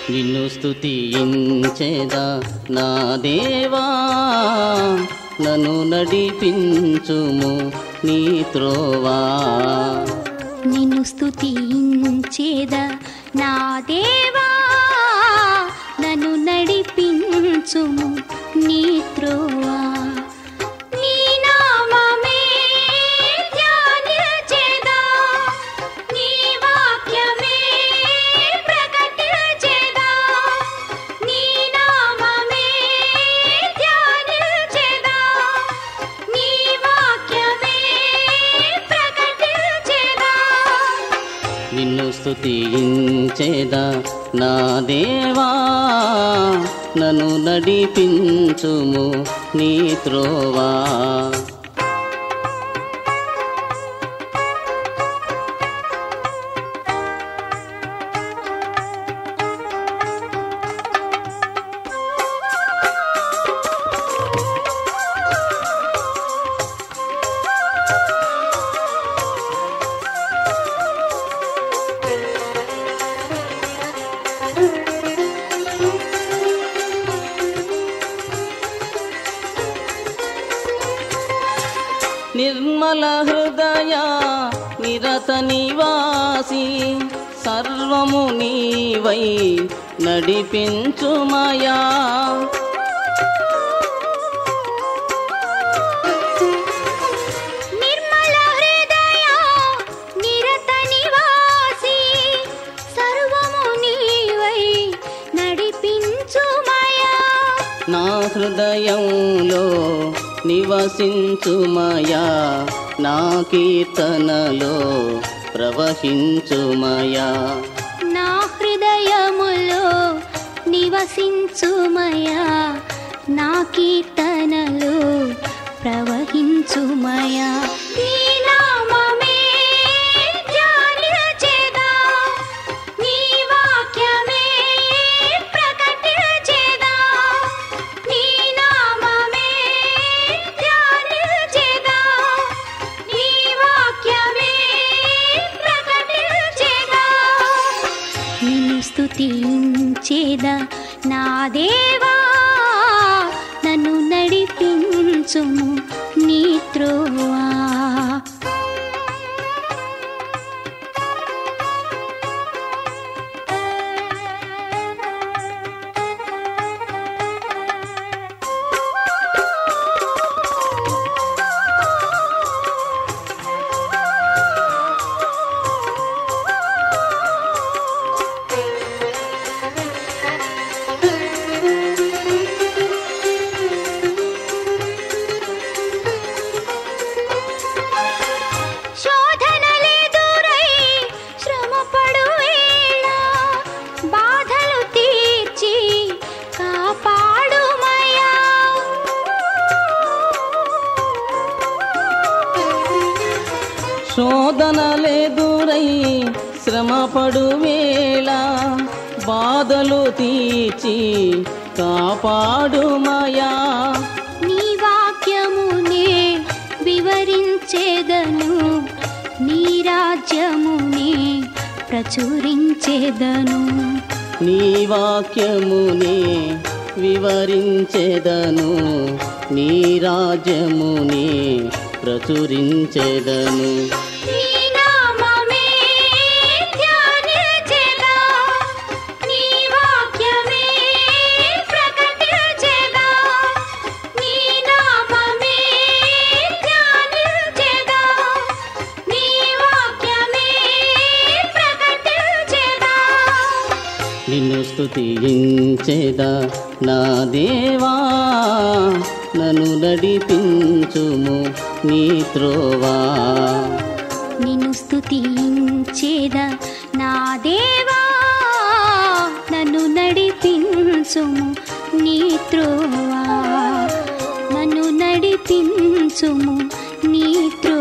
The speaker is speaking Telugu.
నిన్ను స్తుతించేదా నా దేవా నన్ను నడిపించుము నీ త్రోవా నిన్ను స్తుతించేదా నా దేవా నన్ను నడిపించుము నీ త్రోవా నీ నామమే ధ్యానించేదా నీ వాక్యమే ప్రకటించేదా నీ నామమే ధ్యానించేదా నీ వాక్యమే ప్రకటించేదా నిన్ను స్తుతించేదా నా దేవా నన్ను నడిపించుము నీ త్రోవా నిర్మల హృదయ నిరత నివాసి సర్వము నీవై నడిపించుమయా నిర్మల హృదయ నిరత నివాసి సర్వము నీవై నడిపించుమయా నా హృదయంలో నివసించుమయా నా కీర్తనలో ప్రవహించుమయా నా హృదయములో నివసించుమయా నా కీర్తనలు ప్రవహించుమయా నీ నామమే ధ్యానించేదా, నీ వాక్యమే ప్రకటించేదా, నీ నామమే ధ్యానించేదా, నీ వాక్యమే ప్రకటించేదా. నిన్ను స్తుతించేదా నా దేవా నన్ను నడిపించుము నీ త్రోవా శోధనలెదురై శ్రమపడు వేళ బాధలు తీర్చి కాపాడుమయా శోధనలెదురై శ్రమపడు వేళ బాధలు తీర్చి కాపాడుమయా నీ వాక్యమునే వివరించేదను నీ రాజ్యమునే ప్రచురించేదను నీ వాక్యమునే వివరించెదను నీ రాజ్యమునే ప్రచురించెదను నీ నామమే ధ్యానించేదా, నీ వాక్యమే ప్రకటించేదా, నీ నామమే ధ్యానించేదా, నీ వాక్యమే ప్రకటించేదా. నిన్ను స్తుతించెదా నా దేవా నన్ను నడిపించుము నీ త్రోవా నిన్ను స్తుతించేదా నా దేవా నన్ను నడిపించుము నీ త్రోవా నన్ను నడిపించుము నీ త్రోవా